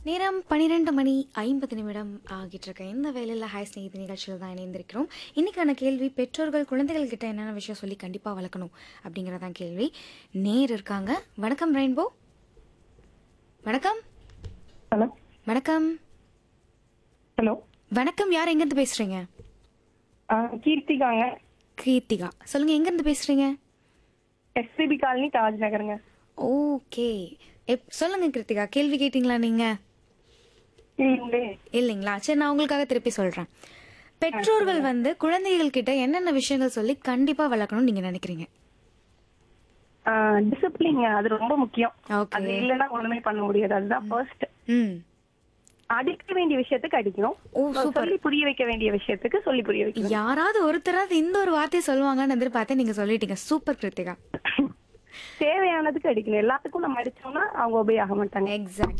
நேரம் பன்னிரெண்டு மணி ஐம்பது நிமிடம் ஆகிட்டு இருக்க இந்த வேலையில் ஹாய் ஸ்நேகிதி நிகழ்ச்சியில் தான் இணைந்திருக்கிறோம் இன்னைக்கான கேள்வி பெற்றோர்கள் குழந்தைகள் கிட்ட என்னென்ன விஷயம் சொல்லி கண்டிப்பாக வளர்க்கணும் அப்படிங்கிறதான் கேள்வி நேர் இருக்காங்க வணக்கம் ரெயின்போ வணக்கம் ஹலோ வணக்கம் ஹலோ வணக்கம் யார் எங்கேருந்து பேசுறீங்க ஆ கீர்த்திகாங்க கீர்த்திகா சொல்லுங்க எங்கேருந்து பேசுறீங்க எஸ்பிபி காலனி தாஜ் நகருங்க ஓகே எப் சொல்லுங்க கிருத்திகா கேள்வி கேட்டிங்களா நீங்க இல்லைங்களே இல்லைங்களா சரி நான் உங்களுக்காக திருப்பி சொல்றேன் பெற்றோர்கள் வந்து குழந்தைகள் கிட்ட என்னென்ன விஷயங்கள் சொல்லி கண்டிப்பா வளர்க்கணும்னு நீங்க நினைக்கிறீங்க டிசிப்ளின்ங்க அது ரொம்ப முக்கியம் ஓகே அது இல்லைன்னா ஒண்ணுமே பண்ண முடியாது அதுதான் ஃபர்ஸ்ட் ம் அடிக்க வேண்டிய விஷயத்துக்கு அடிக்கணும் ஓ சூப்பர் சொல்லி புரிய வைக்க வேண்டிய விஷயத்துக்கு சொல்லி புரிய வைக்கணும் யாராவது ஒருத்தராவது இந்த ஒரு வார்த்தையை சொல்லுவாங்கன்னு எதிர்பார்த்தேன் நீங்க சொல்லிட்டீங்க சூப்பர் கிருத்திகா தேவையானதுக்கு அடிக்கணும் எல்லாத்துக்கும் நம்ம அடிச்சோம்னா அவங்க ஒபே ஆக மாட்டாங்க எக்ஸாக்ட்